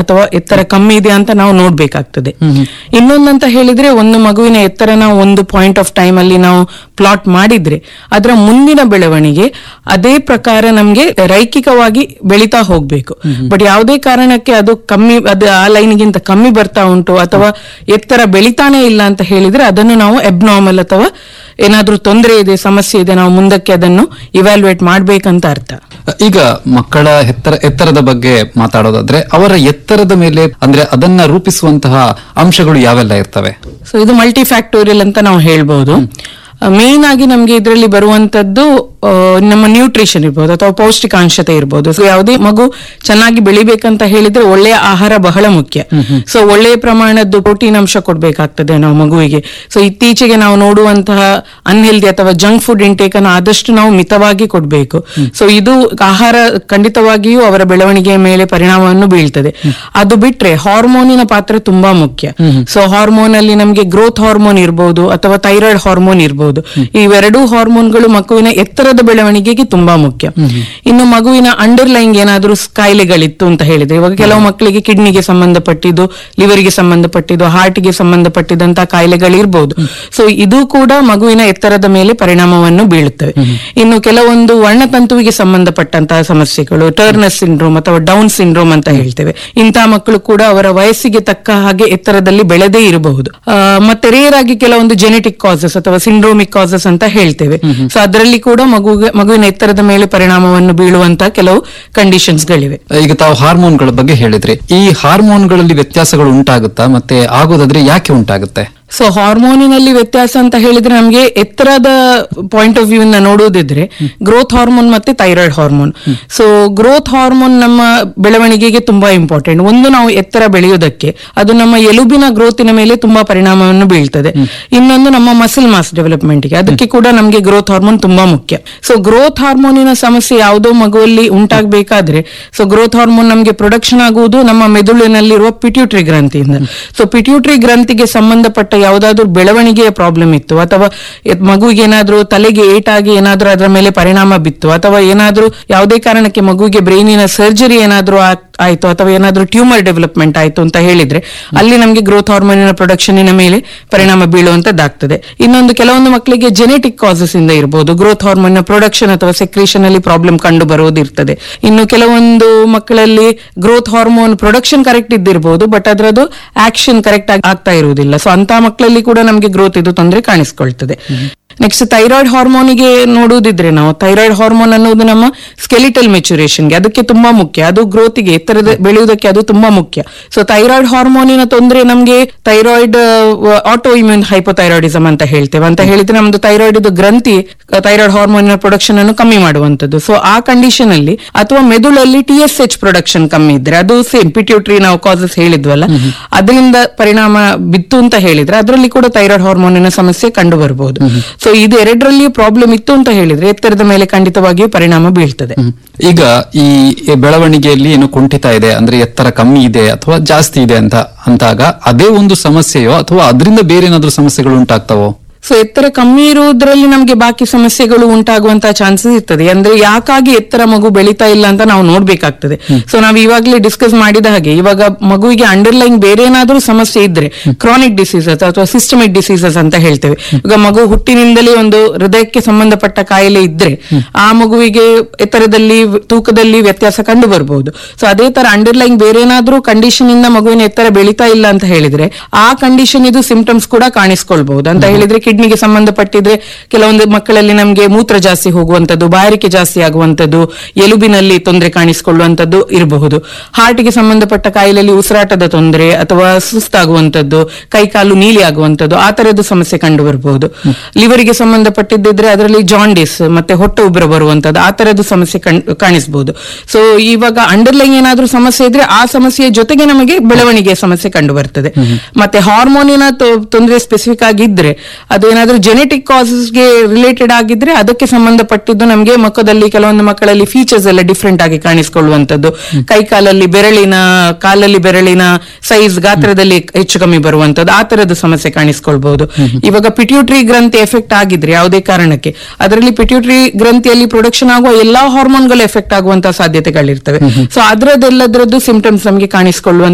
ಅಥವಾ ಎತ್ತರ ಕಮ್ಮಿ ಇದೆ ಅಂತ ನಾವು ನೋಡ್ಬೇಕಾಗ್ತದೆ ಇನ್ನೊಂದಂತ ಹೇಳಿದ್ರೆ ಒಂದು ಮಗುವಿನ ಎತ್ತರ ನಾವು ಒಂದು ಪಾಯಿಂಟ್ ಆಫ್ ಟೈಮ್ ಅಲ್ಲಿ ನಾವು ಪ್ಲಾಟ್ ಮಾಡಿದ್ರೆ ಅದರ ಮುಂದಿನ ಬೆಳವಣಿಗೆ ಅದೇ ಪ್ರಕಾರ ನಮ್ಗೆ ರೈಖಿಕವಾಗಿ ಬೆಳೀತಾ ಹೋಗ್ಬೇಕು ಬಟ್ ಯಾವುದೇ ಕಾರಣಕ್ಕೆ ಅದು ಕಮ್ಮಿ ಅದು ಆ ಲೈನ್ಗಿಂತ ಕಮ್ಮಿ ಬರ್ತಾ ಉಂಟು ಅಥವಾ ಎತ್ತರ ಬೆಳಿತಾನೆ ಇಲ್ಲ ಅಂತ ಹೇಳಿದ್ರೆ ಅದನ್ನು ನಾವು ಎಬ್ನಾರ್ಮಲ್ ಅಥವಾ ಏನಾದ್ರೂ ತೊಂದರೆ ಇದೆ ಸಮಸ್ಯೆ ಇದೆ ನಾವು ಮುಂದಕ್ಕೆ ಅದನ್ನು ಇವ್ಯಾಲ್ಯುಯೇಟ್ ಮಾಡ್ಬೇಕಂತ ಅರ್ಥ ಈಗ ಮಕ್ಕಳ ಎತ್ತರ ಎತ್ತರದ ಬಗ್ಗೆ ಮಾತಾಡೋದಾದ್ರೆ ಅವರ ಎತ್ತರದ ಮೇಲೆ ಅಂದ್ರೆ ಅದನ್ನ ರೂಪಿಸುವಂತಹ ಅಂಶಗಳು ಯಾವೆಲ್ಲ ಇರ್ತವೆ ಸೊ ಇದು ಮಲ್ಟಿ ಫ್ಯಾಕ್ಟೋರಿಯಲ್ ಅಂತ ನಾವು ಹೇಳ್ಬಹುದು ಮೇನ್ ಆಗಿ ನಮ್ಗೆ ಇದರಲ್ಲಿ ಬರುವಂತದ್ದು ಆ, ನಮ್ಮ ನ್ಯೂಟ್ರಿಷನ್ ಇರ್ಬೋದು ಅಥವಾ ಪೌಷ್ಟಿಕಾಂಶತೆ ಇರ್ಬೋದು ಸೊ ಯಾವುದೇ ಮಗು ಚೆನ್ನಾಗಿ ಬೆಳಿಬೇಕಂತ ಹೇಳಿದ್ರೆ ಒಳ್ಳೆಯ ಆಹಾರ ಬಹಳ ಮುಖ್ಯ ಸೊ ಒಳ್ಳೆಯ ಪ್ರಮಾಣದ್ದು ಪ್ರೋಟೀನ್ ಅಂಶ ಕೊಡ್ಬೇಕಾಗ್ತದೆ ನಾವು ಮಗುವಿಗೆ ಸೊ ಇತ್ತೀಚೆಗೆ ನಾವು ನೋಡುವಂತಹ ಅನ್ಹೆಲ್ದಿ ಅಥವಾ ಜಂಕ್ ಫುಡ್ ಇಂಟೇಕ್ ಅನ್ನು ಆದಷ್ಟು ನಾವು ಮಿತವಾಗಿ ಕೊಡಬೇಕು ಸೊ ಇದು ಆಹಾರ ಖಂಡಿತವಾಗಿಯೂ ಅವರ ಬೆಳವಣಿಗೆಯ ಮೇಲೆ ಪರಿಣಾಮವನ್ನು ಬೀಳ್ತದೆ ಅದು ಬಿಟ್ರೆ ಹಾರ್ಮೋನಿನ ಪಾತ್ರ ತುಂಬಾ ಮುಖ್ಯ ಸೊ ಹಾರ್ಮೋನ್ ಅಲ್ಲಿ ನಮಗೆ ಗ್ರೋತ್ ಹಾರ್ಮೋನ್ ಇರ್ಬೋದು ಅಥವಾ ಥೈರಾಯ್ಡ್ ಹಾರ್ಮೋನ್ ಇರ್ಬೋದು ಇವೆರಡೂ ಹಾರ್ಮೋನ್ಗಳು ಮಗುವಿನ ಎತ್ತರದ ಬೆಳವಣಿಗೆಗೆ ತುಂಬಾ ಮುಖ್ಯ ಇನ್ನು ಮಗುವಿನ ಅಂಡರ್ಲೈಂಗ್ ಏನಾದ್ರೂ ಕಾಯಿಲೆಗಳಿತ್ತು ಅಂತ ಹೇಳಿದ್ರೆ ಇವಾಗ ಕೆಲವು ಮಕ್ಕಳಿಗೆ ಕಿಡ್ನಿಗೆ ಸಂಬಂಧಪಟ್ಟಿದ್ದು ಲಿವರ್ಗೆ ಸಂಬಂಧಪಟ್ಟಿದ್ದು ಹಾರ್ಟ್ಗೆ ಸಂಬಂಧಪಟ್ಟಿದಂತಹ ಕಾಯಿಲೆಗಳಿರ್ಬೋದು ಸೊ ಇದು ಕೂಡ ಮಗುವಿನ ಎತ್ತರದ ಮೇಲೆ ಪರಿಣಾಮವನ್ನು ಬೀಳುತ್ತವೆ ಇನ್ನು ಕೆಲವೊಂದು ವರ್ಣತಂತುವಿಗೆ ಸಂಬಂಧಪಟ್ಟಂತಹ ಸಮಸ್ಯೆಗಳು ಟರ್ನಸ್ ಸಿಂಡ್ರೋಮ್ ಅಥವಾ ಡೌನ್ ಸಿಂಡ್ರೋಮ್ ಅಂತ ಹೇಳ್ತೇವೆ ಇಂತಹ ಮಕ್ಕಳು ಕೂಡ ಅವರ ವಯಸ್ಸಿಗೆ ತಕ್ಕ ಹಾಗೆ ಎತ್ತರದಲ್ಲಿ ಬೆಳೆದೇ ಇರಬಹುದು ಆ, ಮತ್ತೆ ರೇರ್ ಆಗಿ ಕೆಲವೊಂದು ಜೆನೆಟಿಕ್ ಕಾಸಸ್ ಅಥವಾ ಸಿಂಡ್ರೋಮಿಕ್ ಕಾಸಸ್ ಅಂತ ಹೇಳ್ತೇವೆ ಸೊ ಅದರಲ್ಲಿ ಕೂಡ ಮಗುವಿಗೆ ಮಗುವಿನ ಎತ್ತರದ ಮೇಲೆ ಪರಿಣಾಮವನ್ನು ಬೀಳುವಂತಹ ಕೆಲವು ಕಂಡೀಷನ್ಸ್ ಗಳಿವೆ ಈಗ ತಾವು ಹಾರ್ಮೋನ್ಗಳ ಬಗ್ಗೆ ಹೇಳಿದ್ರಿ ಈ ಹಾರ್ಮೋನ್ಗಳಲ್ಲಿ ವ್ಯತ್ಯಾಸಗಳು ಉಂಟಾಗುತ್ತಾ ಮತ್ತೆ ಆಗೋದಾದ್ರೆ ಯಾಕೆ ಉಂಟಾಗುತ್ತೆ ಸೊ ಹಾರ್ಮೋನಿನಲ್ಲಿ ವ್ಯತ್ಯಾಸ ಅಂತ ಹೇಳಿದ್ರೆ ನಮಗೆ ಎತ್ತರದ ಪಾಯಿಂಟ್ ಆಫ್ ವ್ಯೂ ಇಂದ ನೋಡುವುದಿದ್ರೆ ಗ್ರೋತ್ ಹಾರ್ಮೋನ್ ಮತ್ತೆ thyroid hormone so growth hormone ನಮ್ಮ ಬೆಳವಣಿಗೆಗೆ ತುಂಬಾ ಇಂಪಾರ್ಟೆಂಟ್ ಒಂದು ನಾವು ಎತ್ತರ ಬೆಳೆಯುವುದಕ್ಕೆ ಅದು ನಮ್ಮ ಎಲುಬಿನ ಗ್ರೋತಿನ ಮೇಲೆ ತುಂಬಾ ಪರಿಣಾಮವನ್ನು ಬೀಳ್ತದೆ ಇನ್ನೊಂದು ನಮ್ಮ ಮಸಲ್ ಮಾಸ್ ಡೆವಲಪ್ಮೆಂಟ್ಗೆ ಅದಕ್ಕೆ ಕೂಡ ನಮಗೆ ಗ್ರೋತ್ ಹಾರ್ಮೋನ್ ತುಂಬಾ ಮುಖ್ಯ ಸೊ ಗ್ರೋತ್ ಹಾರ್ಮೋನಿನ ಸಮಸ್ಯೆ ಯಾವುದೋ ಮಗುವಲ್ಲಿ ಉಂಟಾಗಬೇಕಾದ್ರೆ ಸೊ ಗ್ರೋತ್ ಹಾರ್ಮೋನ್ ನಮಗೆ ಪ್ರೊಡಕ್ಷನ್ ಆಗುವುದು ನಮ್ಮ ಮೆದುಳಿನಲ್ಲಿರುವ ಪಿಟ್ಯೂಟ್ರಿ ಗ್ರಂಥಿಯಿಂದ ಸೊ ಪಿಟ್ಯೂಟ್ರಿ ಗ್ರಂಥಿಗೆ ಸಂಬಂಧಪಟ್ಟ ಯಾವುದಾದ್ರೂ ಬೆಳವಣಿಗೆಯ ಪ್ರಾಬ್ಲಮ್ ಇತ್ತು ಅಥವಾ ಎತ್- ಮಗುವಿಗೆ ಏನಾದ್ರೂ ತಲೆಗೆ ಏಟಾಗಿ ಏನಾದ್ರೂ ಅದರ ಮೇಲೆ ಪರಿಣಾಮ ಬಿತ್ತು ಅಥವಾ ಏನಾದ್ರೂ ಯಾವುದೇ ಕಾರಣಕ್ಕೆ ಮಗುವಿಗೆ ಬ್ರೈನಿನ ಸರ್ಜರಿ ಏನಾದ್ರೂ ಆ- ಆಯ್ತು ಅಥವಾ ಏನಾದ್ರೂ ಟ್ಯೂಮರ್ ಡೆವಲಪ್ಮೆಂಟ್ ಆಯ್ತು ಅಂತ ಹೇಳಿದ್ರೆ ಅಲ್ಲಿ ನಮಗೆ ಗ್ರೋತ್ ಹಾರ್ಮೋನಿನ ಪ್ರೊಡಕ್ಷನಿನ ಮೇಲೆ ಪರಿಣಾಮ ಬೀಳುವಂತದ್ದಾಗ್ತದೆ ಇನ್ನೊಂದು ಕೆಲವೊಂದು ಮಕ್ಕಳಿಗೆ ಜೆನೆಟಿಕ್ ಕಾಸಸ್ ಇಂದ ಇರಬಹುದು ಗ್ರೋತ್ ಹಾರ್ಮೋನ್ ಪ್ರೊಡಕ್ಷನ್ ಅಥವಾ ಸೆಕ್ರೇಷನ್ ಅಲ್ಲಿ ಪ್ರಾಬ್ಲಮ್ ಕಂಡು ಬರುವುದಿರ್ತದೆ ಇನ್ನು ಕೆಲವೊಂದು ಮಕ್ಕಳಲ್ಲಿ ಗ್ರೋತ್ ಹಾರ್ಮೋನ್ ಪ್ರೊಡಕ್ಷನ್ ಕರೆಕ್ಟ್ ಇದ್ದಿರಬಹುದು ಬಟ್ ಅದರದ್ದು ಆಕ್ಷನ್ ಕರೆಕ್ಟ್ ಆಗ್ತಾ ಇರುವುದಿಲ್ಲ ಸೊ ಅಂತ ಮಕ್ಕಳಲ್ಲಿ ಕೂಡ ನಮಗೆ ಗ್ರೋತ್ ಇದು ತೊಂದರೆ ಕಾಣಿಸ್ಕೊಳ್ತದೆ ನೆಕ್ಸ್ಟ್ ಥೈರಾಯ್ಡ್ ಹಾರ್ಮೋನಿಗೆ ನೋಡುವುದಿದ್ರೆ ನಾವು ಥೈರಾಯ್ಡ್ ಹಾರ್ಮೋನ್ ಅನ್ನೋದು ನಮ್ಮ ಸ್ಕೆಲಿಟಲ್ ಮೆಚುರೇಷನ್ಗೆ ಅದಕ್ಕೆ ತುಂಬಾ ಮುಖ್ಯ ಅದು ಗ್ರೋತಿಗೆ ಎತ್ತರದ ಬೆಳೆಯುವುದಕ್ಕೆ ಅದು ತುಂಬಾ ಮುಖ್ಯ ಸೊ ಥೈರಾಯ್ಡ್ ಹಾರ್ಮೋನಿನ ತೊಂದರೆ ನಮಗೆ ಥೈರಾಯ್ಡ್ ಆಟೋ ಇಮ್ಯೂನ್ ಹೈಪೋಥೈರಾಯ್ಡಿಸಮ್ ಅಂತ ಹೇಳ್ತೇವೆ ಅಂತ ಹೇಳಿದ್ರೆ ನಮ್ದು ಥೈರಾಯ್ಡ್ ಇದು ಗ್ರಂಥಿ ಥೈರಾಯ್ಡ್ ಹಾರ್ಮೋನಿನ ಪ್ರೊಡಕ್ಷನ್ ಅನ್ನು ಕಮ್ಮಿ ಮಾಡುವಂತದ್ದು ಸೊ ಆ ಕಂಡೀಷನ್ ಅಲ್ಲಿ ಅಥವಾ ಮೆದುಳಲ್ಲಿ ಟಿ ಎಸ್ ಎಚ್ ಪ್ರೊಡಕ್ಷನ್ ಕಮ್ಮಿ ಇದ್ರೆ ಅದು ಸೇಮ್ ಪಿಟ್ಯೂಟ್ರಿ ನಾವು ಕಾಸಸ್ ಹೇಳಿದ್ವಲ್ಲ ಅದರಿಂದ ಪರಿಣಾಮ ಬಿತ್ತು ಅಂತ ಹೇಳಿದ್ರೆ ಅದರಲ್ಲಿ ಕೂಡ ಥೈರಾಯ್ಡ್ ಹಾರ್ಮೋನಿನ ಸಮಸ್ಯೆ ಕಂಡು ಬರಬಹುದು ಸೊ ಇದು ಎರಡರಲ್ಲಿಯೂ ಪ್ರಾಬ್ಲಮ್ ಇತ್ತು ಅಂತ ಹೇಳಿದ್ರೆ ಎತ್ತರದ ಮೇಲೆ ಖಂಡಿತವಾಗಿಯೂ ಪರಿಣಾಮ ಬೀಳ್ತದೆ ಈಗ ಈ ಬೆಳವಣಿಗೆಯಲ್ಲಿ ಏನು ಕುಂಠಿತ ಇದೆ ಅಂದ್ರೆ ಎತ್ತರ ಕಮ್ಮಿ ಇದೆ ಅಥವಾ ಜಾಸ್ತಿ ಇದೆ ಅಂತ ಅಂತಾಗ ಅದೇ ಒಂದು ಸಮಸ್ಯೆಯೋ ಅಥವಾ ಅದರಿಂದ ಬೇರೆ ಏನಾದ್ರೂ ಸಮಸ್ಯೆಗಳು ಉಂಟಾಗ್ತಾವೋ ಸೊ ಎತ್ತರ ಕಮ್ಮಿ ಇರುವುದರಲ್ಲಿ ನಮಗೆ ಬಾಕಿ ಸಮಸ್ಯೆಗಳು ಉಂಟಾಗುವಂತಹ ಚಾನ್ಸಸ್ ಇರ್ತದೆ ಅಂದ್ರೆ ಯಾಕಾಗಿ ಎತ್ತರ ಮಗು ಬೆಳೀತಾ ಇಲ್ಲ ಅಂತ ನಾವು ನೋಡ್ಬೇಕಾಗ್ತದೆ ಸೊ ನಾವು ಇವಾಗಲೇ ಡಿಸ್ಕಸ್ ಮಾಡಿದ ಹಾಗೆ ಇವಾಗ ಮಗುವಿಗೆ ಅಂಡರ್ಲೈನ್ ಬೇರೆ ಏನಾದ್ರೂ ಸಮಸ್ಯೆ ಇದ್ರೆ ಕ್ರಾನಿಕ್ ಡಿಸೀಸಸ್ ಅಥವಾ ಸಿಸ್ಟಮಿಕ್ ಡಿಸೀಸಸ್ ಅಂತ ಹೇಳ್ತೇವೆ ಈಗ ಮಗು ಹುಟ್ಟಿನಿಂದಲೇ ಒಂದು ಹೃದಯಕ್ಕೆ ಸಂಬಂಧಪಟ್ಟ ಕಾಯಿಲೆ ಇದ್ರೆ ಆ ಮಗುವಿಗೆ ಎತ್ತರದಲ್ಲಿ ತೂಕದಲ್ಲಿ ವ್ಯತ್ಯಾಸ ಕಂಡು ಬರಬಹುದು ಸೊ ಅದೇ ತರ ಅಂಡರ್ಲೈನ್ ಬೇರೆ ಏನಾದ್ರೂ ಕಂಡೀಷನ್ ಇಂದ ಮಗುವಿನ ಎತ್ತರ ಬೆಳೀತಾ ಇಲ್ಲ ಅಂತ ಹೇಳಿದ್ರೆ ಆ ಕಂಡೀಷನ್ ಇದು ಸಿಂಪ್ಟಮ್ಸ್ ಕೂಡ ಕಾಣಿಸ್ಕೊಳ್ಬಹುದು ಅಂತ ಹೇಳಿದ್ರೆ ಕಿಡ್ನಿಗೆ ಸಂಬಂಧಪಟ್ಟಿದ್ರೆ ಕೆಲವೊಂದು ಮಕ್ಕಳಲ್ಲಿ ನಮಗೆ ಮೂತ್ರ ಜಾಸ್ತಿ ಹೋಗುವಂತದ್ದು ಬಾಯಾರಿಕೆ ಜಾಸ್ತಿ ಆಗುವಂತದ್ದು ಎಲುಬಿನಲ್ಲಿ ತೊಂದರೆ ಕಾಣಿಸಿಕೊಳ್ಳುವಂತದ್ದು ಇರಬಹುದು ಹಾರ್ಟ್ಗೆ ಸಂಬಂಧಪಟ್ಟ ಕಾಯಿಲೆಯಲ್ಲಿ ಉಸಿರಾಟದ ತೊಂದರೆ ಅಥವಾ ಸುಸ್ತಾಗುವಂತದ್ದು ಕೈಕಾಲು ನೀಲಿ ಆಗುವಂತದ್ದು ಆ ತರದ ಸಮಸ್ಯೆ ಕಂಡು ಬರಬಹುದು ಲಿವರಿಗೆ ಸಂಬಂಧಪಟ್ಟಿದ್ದಿದ್ರೆ ಅದರಲ್ಲಿ ಜಾಂಡಿಸ್ ಮತ್ತೆ ಹೊಟ್ಟೆ ಉಬ್ಬರ ಬರುವಂತದ್ದು ಆ ತರದ ಸಮಸ್ಯೆ ಕಣ್- ಕಾಣಿಸಬಹುದು ಸೊ ಇವಾಗ ಅಂಡರ್ಲೈನ್ ಏನಾದ್ರೂ ಸಮಸ್ಯೆ ಇದ್ರೆ ಆ ಸಮಸ್ಯೆಯ ಜೊತೆಗೆ ನಮಗೆ ಬೆಳವಣಿಗೆಯ ಸಮಸ್ಯೆ ಕಂಡು ಬರ್ತದೆ ಮತ್ತೆ ಹಾರ್ಮೋನಿನ ತೊ- ತೊಂದರೆ ಸ್ಪೆಸಿಫಿಕ್ ಆಗಿದ್ರೆ ಅದೇನಾದ್ರೂ ಜೆನೆಟಿಕ್ ಕಾಸಸ್ಗೆ ರಿಲೇಟೆಡ್ ಆಗಿದ್ರೆ ಅದಕ್ಕೆ ಸಂಬಂಧಪಟ್ಟಿದ್ದು ನಮಗೆ ಮುಖದಲ್ಲಿ ಕೆಲವೊಂದು ಮಕ್ಕಳಲ್ಲಿ ಫೀಚರ್ಸ್ ಎಲ್ಲ ಡಿಫ್ರೆಂಟ್ ಆಗಿ ಕಾಣಿಸ್ಕೊಳ್ಳುವಂತದ್ದು ಕೈ ಕಾಲಲ್ಲಿ ಬೆರಳಿನ ಕಾಲಲ್ಲಿ ಬೆರಳಿನ ಸೈಜ್ ಗಾತ್ರದಲ್ಲಿ ಹೆಚ್ಚು ಕಮ್ಮಿ ಬರುವಂತದ್ದು ಆ ತರದ ಸಮಸ್ಯೆ ಕಾಣಿಸ್ಕೊಳ್ಬಹುದು ಇವಾಗ ಪಿಟ್ಯೂಟ್ರಿ ಗ್ರಂಥಿ ಎಫೆಕ್ಟ್ ಆಗಿದ್ರೆ ಯಾವುದೇ ಕಾರಣಕ್ಕೆ ಅದರಲ್ಲಿ ಪಿಟ್ಯೂಟ್ರಿ ಗ್ರಂಥಿಯಲ್ಲಿ ಪ್ರೊಡಕ್ಷನ್ ಆಗುವ ಎಲ್ಲಾ ಹಾರ್ಮೋನ್ಗಳು ಎಫೆಕ್ಟ್ ಆಗುವಂತಹ ಸಾಧ್ಯತೆಗಳಿರ್ತವೆ ಸೊ ಅದರದ್ದೆಲ್ಲದರದ್ದು ಸಿಂಪ್ಟಮ್ಸ್ ನಮಗೆ ಕಾಣಿಸ್ಕೊಳ್ಳುವಂತ